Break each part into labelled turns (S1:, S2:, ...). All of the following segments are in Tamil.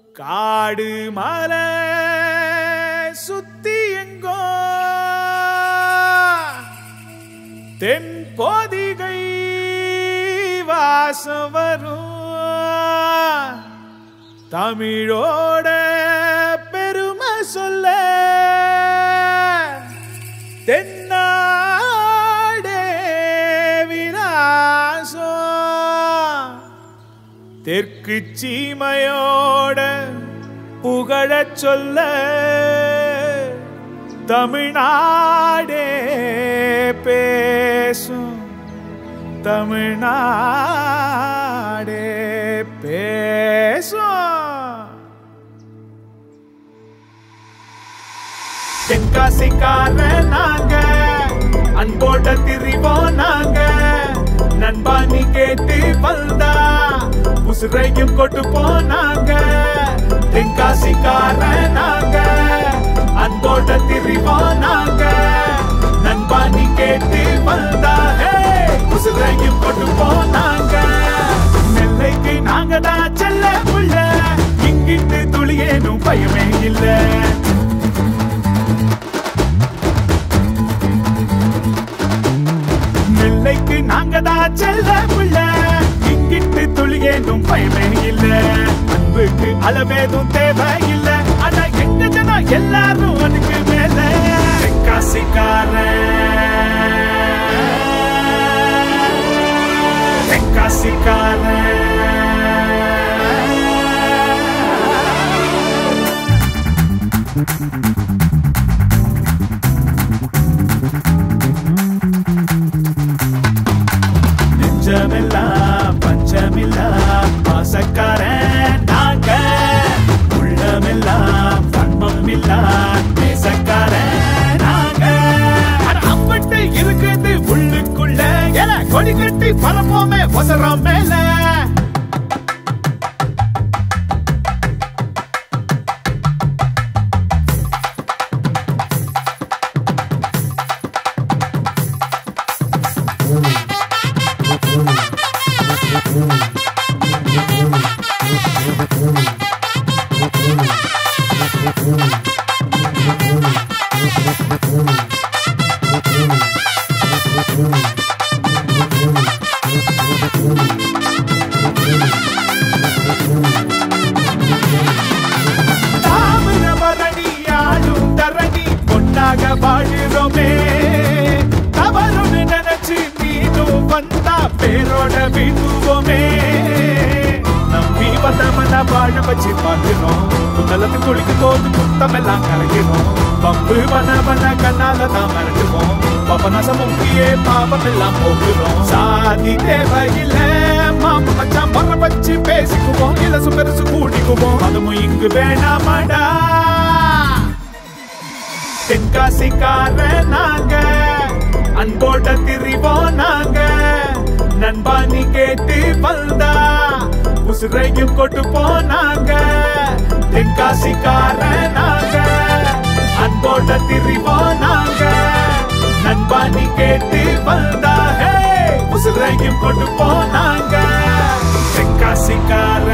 S1: காடு மலை சுத்தி எங்கோ தென் போதிகை வாசம் வரும் தமிழோட பெருமை சொல்ல தென்னாடே விலாசம் தெற்கு சீமையோட புகழச் சொல்ல தமிழ்நாடே பேசும் தமிழ்நாடே பேசும் தென்காசிக்கார நாங்க அன்போட திரிவோம் நாங்க நண்பா நீ கேட்டு வந்தா உசுரையும் கொட்டு போனாங்க தென்காசிக்கார நாங்க அன்போட திரிவோம் நாங்க நண்பா நீ கேட்டு வந்தா ஹே, உசுரையும் கொட்டு போனாங்க நெல்லைக்கு நாங்க தான் செல்ல புள்ள இங்கிட்டு துளியேனும் பயமே இல்லை நெல்லைக்கு நாங்க தான் செல்ல புள்ள இங்கிட்டு துளியேனும் பயமே இல்ல அன்புக்கு அளவேதும் தேவை இல்ல ஆனா எங்க ஜனம் எல்லாரும் அதுக்கு மேல தென்காசிக்கார தென்காசிக்கார நெஞ்சமெல்லாம் பஞ்சமில்லா பாசக்காரன் நாங்க உள்ளமெல்லாம் தன்மம் இல்லா நேசக்காரன் நாங்க அட அம்பட்டு இருக்குது உள்ளுக்குள்ள எல கொடி கட்டி பரப்போமே ஒசரம் மேல தாமிரபரணி ஆளும் தரணி பொன்னாக வாழுறோமே தவறுன்னு நினைச்சு நீனும் வந்தா பேரோட விடுவோமே நம்பி வந்தவன வாழ வச்சு பார்க்கிறோம் புதலத்து குளிக்கு போது குத்தம் எல்லாம் கலக்கிறோம் பம்பு வன வன கண்ணால தான் மறந்துவோம் பவனசம் முக்கியே பாவம் எல்லாம் போக்குறோம் சாதி தேவையில்லை மாம மச்சான் மர வச்சு பேசிக்குவோம் இலசு பெருசு கூடிக்குவோம் அதுவும் இங்கு வேணாமடா தென்காசிக்கார நாங்க அன்போட திரிவோம் நாங்க நண்பா நீ கேட்டு வந்தா உசுரையும் கொட்டு போனாங்க தென்காசிக்கார நாங்க அன்போட திரிவோம் நாங்க நண்பா நீ கேட்டு வந்தா ஹே உசுரையும் கொட்டு போனாங்க தென்காசிக்கார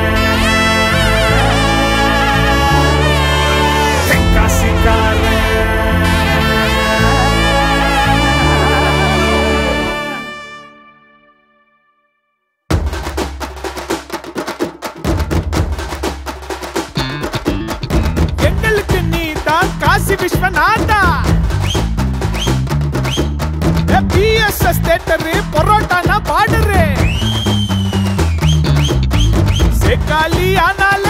S1: எங்களுக்கு நீ தான் காசி விஸ்வநாதா பிஎஸ்எஸ் தேட்டரு பரோட்டானா பாடுறு செக்காலி ஆனால